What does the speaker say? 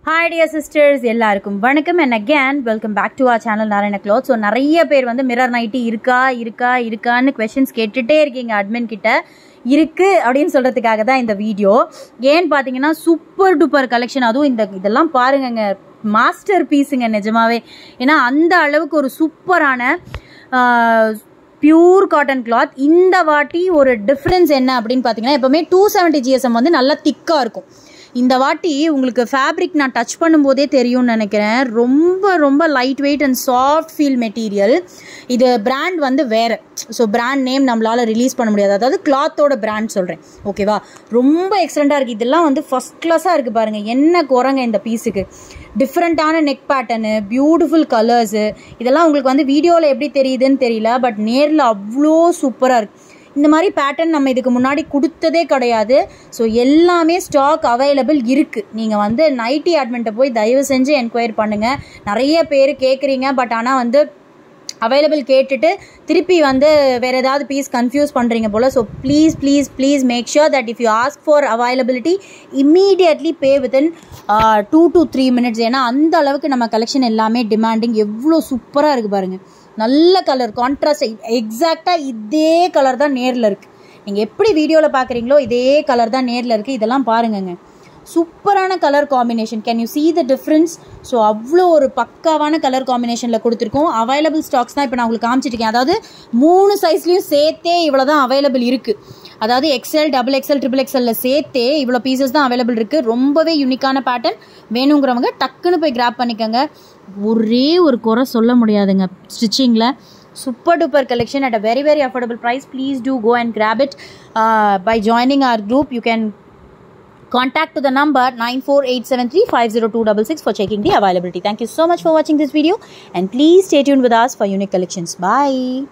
hi dear sisters எல்லாருக்கும் வணக்கம் and again welcome back to our channel Narayana cloth so நிறைய பேர் வந்து மிரர் நைட்டி இருக்கா இருக்கா இருக்கான்னு கொஷின்ஸ் கேட்டுட்டே இருக்கீங்க அட்மின் கிட்ட இருக்கு அப்படின்னு சொல்றதுக்காக தான் இந்த வீடியோ ஏன்னு பார்த்தீங்கன்னா சூப்பர் டூப்பர் கலெக்ஷன் அதுவும் இந்த இதெல்லாம் பாருங்கங்க மாஸ்டர் பீஸுங்க நிஜமாவே ஏன்னா அந்த அளவுக்கு ஒரு சூப்பரான பியூர் காட்டன் கிளாத் இந்த வாட்டி ஒரு டிஃப்ரென்ஸ் என்ன அப்படின்னு பார்த்தீங்கன்னா எப்போவுமே டூ செவன்ட்டி ஜிஎஸ்எம் வந்து நல்லா திக்காக இருக்கும் இந்த வாட்டி உங்களுக்கு ஃபேப்ரிக் நான் டச் பண்ணும்போதே தெரியும்னு நினைக்கிறேன் ரொம்ப ரொம்ப light weight and soft feel material இது பிராண்ட் வந்து வேறு ஸோ பிராண்ட் நேம் நம்மளால் ரிலீஸ் பண்ண முடியாது அதாவது கிளாத்தோட பிராண்ட் சொல்கிறேன் ஓகேவா ரொம்ப எக்ஸலண்ட்டாக இருக்குது இதெல்லாம் வந்து ஃபஸ்ட் கிளாஸாக இருக்குது பாருங்கள் என்ன குறைங்க இந்த பீஸுக்கு டிஃப்ரெண்ட்டான நெக் பேட்டர்னு பியூட்டிஃபுல் கலர்ஸு இதெல்லாம் உங்களுக்கு வந்து வீடியோவில் எப்படி தெரியுதுன்னு தெரியல பட் நேரில் அவ்வளோ சூப்பராக இருக்குது இந்த மாதிரி பேட்டர்ன் நம்ம இதுக்கு முன்னாடி கொடுத்ததே கிடையாது ஸோ எல்லாமே ஸ்டாக் அவைலபிள் இருக்குது நீங்கள் வந்து நைட்டி அட்மெண்ட்டை போய் தயவு செஞ்சு என்கொயர் பண்ணுங்கள் நிறைய பேர் கேட்குறீங்க பட் ஆனால் வந்து அவைலபிள் கேட்டுட்டு திருப்பி வந்து வேறு ஏதாவது பீஸ் கன்ஃபியூஸ் பண்ணுறீங்க போல் so please please please make sure that if you ask for availability immediately pay within two to three minutes ஏன்னா அந்த அளவுக்கு நம்ம கலெக்ஷன் எல்லாமே டிமாண்டிங் எவ்வளோ சூப்பராக இருக்குது பாருங்கள் நல்ல கலர் கான்ட்ராஸ்ட் எக்ஸாக்டாக இதே கலர் தான் நேரில் இருக்குது நீங்கள் எப்படி வீடியோவில் பார்க்குறீங்களோ இதே கலர் தான் நேரில் இருக்குது இதெல்லாம் பாருங்கங்க சூப்பரான colour combination can you see the difference so அவ்வளோ ஒரு பக்காவான கலர் காம்பினேஷனில் கொடுத்துருக்கோம் அவைலபிள் ஸ்டாக்ஸ் தான் இப்போ நான் உங்களுக்கு காமிச்சிருக்கேன் அதாவது மூணு சைஸ்லேயும் சேர்த்தே இவ்வளோ தான் அவைலபிள் இருக்குது அதாவது எக்ஸ்எல் டபுள் எக்ஸ்எல் ட்ரிபிள் எக்ஸ்எல்ல சேர்த்தே இவ்வளோ பீசஸ் தான் அவைலபிள் இருக்குது ரொம்பவே யூனிக்கான பேட்டர்ன் வேணுங்கிறவங்க டக்குன்னு போய் கிராப் பண்ணிக்கோங்க ஒரே ஒரு குறை சொல்ல முடியாதுங்க ஸ்டிச்சிங்கில் super duper collection at a very very affordable price please do go and grab it uh, by joining our group you can contact to the number 94873502666 for checking the availability thank you so much for watching this video and please stay tuned with us for unique collections bye